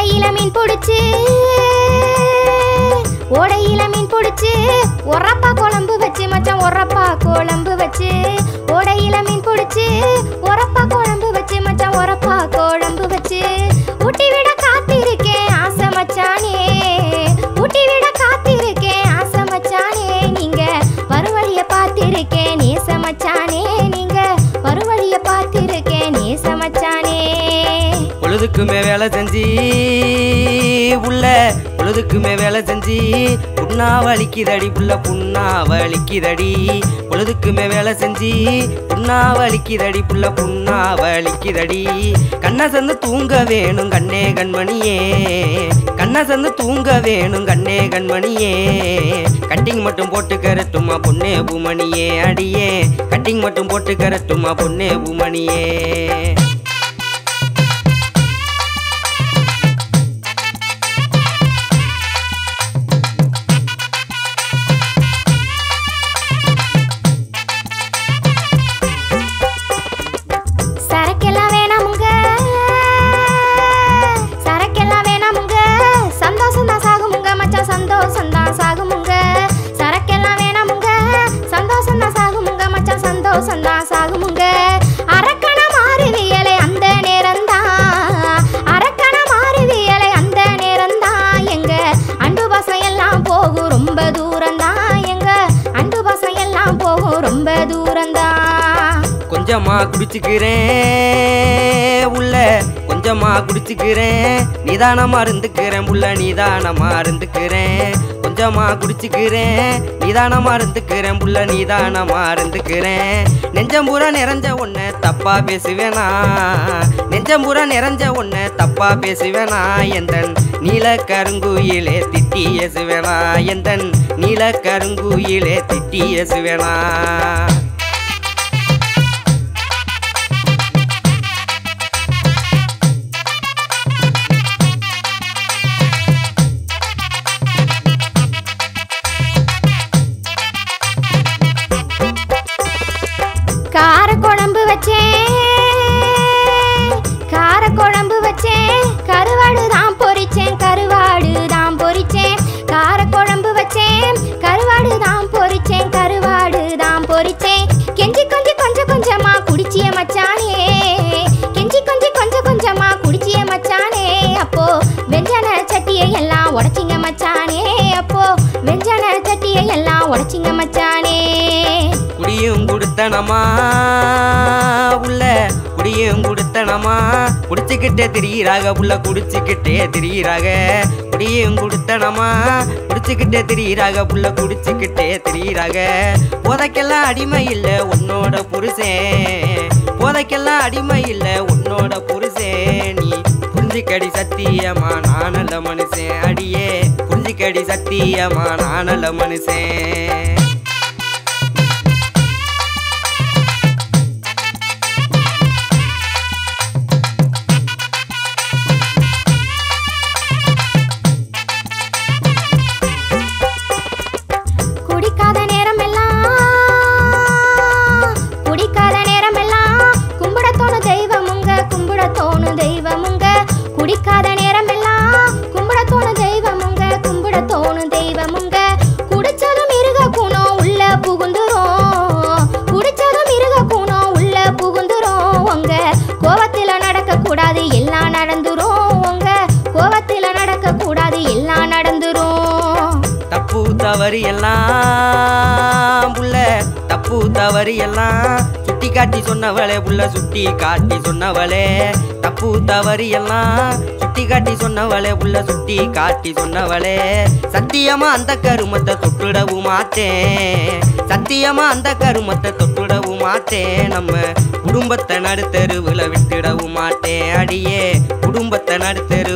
ஓடையில மீன் பிடிச்சு ஓடையில மீன் பிடிச்சு ஒரப்பா குழம்பு வச்சு மச்சான் ஒரப்பா குழம்பு வச்சு ஓடையில மீன் பிடிச்சு ஒரப்பா குழம்பு வச்சு மச்சான் ஒரப்பா குழம்பு வச்சு ஊட்டி விட காத்திருக்கேன் ஆசை மச்சானே ஊட்டி விட காத்திருக்கேன் ஆசை மச்சானே நீங்க வருவழிய பார்த்திருக்கேன் நேச மச்சானே நீங்க வருவழிய பார்த்திருக்கேன் நேச மச்சானே பொழுதுக்குமே வேலை செஞ்சு உள்ள பொழுதுக்குமே வேலை செஞ்சு புண்ணா வலிக்குதடி புள்ள புண்ணா வலிக்குதடி பொழுதுக்குமே வேலை செஞ்சு புண்ணா வலிக்குதடி புள்ள புண்ணா வலிக்குதடி கண்ணை சந்து தூங்க வேணும் கண்ணே கண்மணியே கண்ணை சந்து தூங்க வேணும் கண்ணே கண்மணியே கட்டிங் மட்டும் போட்டு கரட்டுமா பொண்ணே பூமணியே அடியே கட்டிங் மட்டும் போட்டு கரட்டுமா பொண்ணே பூமணியே சரக்கெல்லாம் வேணாமுங்க சரக்கெல்லாம் வேணாமுங்க சந்தோஷம் தான் சாகுமுங்க மச்சான் சந்தோஷம் தான் சாகுமுங்க சரக்கெல்லாம் வேணாமுங்க சந்தோஷம் தான் சாகுமுங்க மச்சான் சந்தோஷம் தான் சாகுமுங்க அரக்கண மாறுவியலை அந்த நேரம்தான் அரக்கண மாறுவியலை அந்த நேரம்தான் எங்க அண்டு பாசம் எல்லாம் போகும் ரொம்ப தூரம்தான் எங்க அண்டு பாசம் எல்லாம் போகும் ரொம்ப தூரம்தான் கொஞ்சமா குடிச்சுக்கிறேன் உள்ள கொஞ்சமா குடிச்சுக்கிறேன் நிதானமா இருந்துக்கிறேன் புள்ள நிதானமா இருந்துக்கிறேன் கொஞ்சமா குடிச்சுக்கிறேன் நிதானமா இருந்துக்கிறேன் புள்ள நிதானமா இருந்துக்கிறேன் நெஞ்சம்பூரா நிறைஞ்ச ஒன்ன தப்பா பேசுவேனா நெஞ்சம்பூரா நிறைஞ்ச ஒன்ன தப்பா பேசுவேனா எந்தன் நீல கருங்குயிலே திட்டி எசுவேனா எந்தன் நீல கருங்குயிலே திட்டி எசுவேனா கார குழம்பு வச்சேன் கார குழம்பு வச்சேன் கருவாடு தான் பொரிச்சேன் கருவாடு தான் பொரிச்சேன் கார குழம்பு வச்சேன் கருவாடு தான் பொரிச்சேன் கருவாடு தான் பொரிச்சேன் கெஞ்சி கொஞ்சி கொஞ்சம் கொஞ்சமா குடிச்சிய மச்சானே கெஞ்சி கொஞ்சி கொஞ்சம் கொஞ்சமா குடிச்சிய மச்சானே அப்போ வெஞ்சன சட்டியை எல்லாம் உடைச்சிங்க மச்சானே அப்போ வெஞ்சன சட்டியை எல்லாம் உடைச்சிங்க மச்சானே குடியும் கொடுத்தனமா உள்ள குடியும் கொடுத்தனமா குடிச்சுக்கிட்டே திரியிறாக புள்ள குடிச்சுக்கிட்டே திரியிறாக குடியும் கொடுத்தனமா குடிச்சுக்கிட்டே திரியிறாக புள்ள குடிச்சுக்கிட்டே திரியிறாக போதைக்கெல்லாம் அடிமை இல்லை உன்னோட புருஷன் போதைக்கெல்லாம் அடிமை இல்லை உன்னோட புருஷன் நீ புரிஞ்சுக்கடி சத்தியமா நான் நல்ல மனுஷன் அடியே புரிஞ்சுக்கடி சத்தியமா நான் நல்ல மனுஷன் குடிக்காத நேரம் எல்லாம் குடிக்காத நேரம் எல்லாம் கும்பிட தோணும் தெய்வமுங்க கும்பிட தோணும் தெய்வமுங்க குடிக்காத நேரம் எல்லாம் கும்பிட தோணும் தெய்வமுங்க கும்பிட தோணும் தெய்வமுங்க குடிச்சதும் இருக குணம் உள்ள புகுந்துரும் குடிச்சதும் இருக குணம் உள்ள புகுந்துரும் உங்க கோவத்துல நடக்க கூடாது எல்லாம் நடந்துரும் உங்க கோவத்துல நடக்க கூடாது எல்லாம் நடந்துரும் தப்பு தவறு எல்லாம் புள்ள தப்பு தவறு எல்லாம் சுட்டி காட்டி சொன்னவளே புள்ள சுட்டி காட்டி சொன்னவளே தப்பு தவறு எல்லாம் சுட்டி காட்டி சொன்னவளே புள்ள சுட்டி காட்டி சொன்னவளே சத்தியமா அந்த கருமத்தை தொட்டுடவும் மாட்டேன் சத்தியமா அந்த கருமத்தை தொட்டுடவும் மாட்டேன் நம்ம குடும்பத்தை நடுத்தெருவுல விட்டுடவும் மாட்டேன் அடியே குடும்பத்தை நடுத்தெரு